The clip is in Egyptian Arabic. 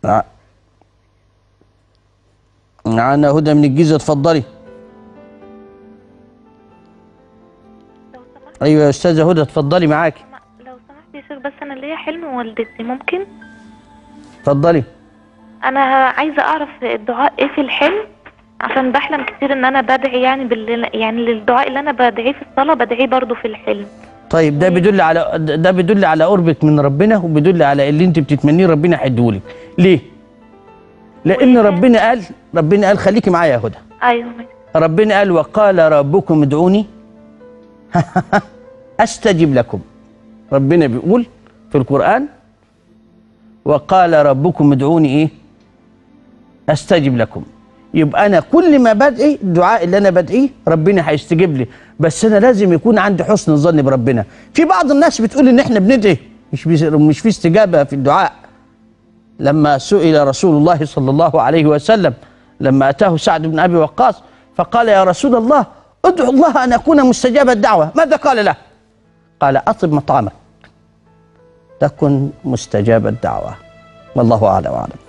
ع- معانا هدى من الجيزه اتفضلي لو سمحت ايوه يا استاذه هدى اتفضلي معاكي لو سمحت يا شيخ بس انا ليا حلم والدتي ممكن اتفضلي انا عايزه اعرف الدعاء ايه في الحلم عشان بحلم كتير ان انا بدعي يعني بال... يعني للدعاء اللي انا بدعيه في الصلاه بدعيه برضو في الحلم طيب ده بيدل على ده بيدل على قربك من ربنا وبيدل على اللي انت بتتمنيه ربنا هيديهولك ليه لان ربنا قال ربنا قال خليكي معايا يا هدى ايوه ماشي. ربنا قال وقال ربكم ادعوني استجب لكم ربنا بيقول في القران وقال ربكم ادعوني ايه استجب لكم يبقى انا كل ما بدعي الدعاء اللي انا بدعيه ربنا هيستجيب لي بس انا لازم يكون عندي حسن الظن بربنا في بعض الناس بتقول ان احنا بندعي مش بيس- مش في استجابه في الدعاء لما سئل رسول الله صلى الله عليه وسلم لما اتاه سعد بن ابي وقاص فقال يا رسول الله ادعو الله ان اكون مستجاب الدعوه ماذا قال له قال اطب مطعمك تكن مستجاب الدعوه والله اعلم واعلم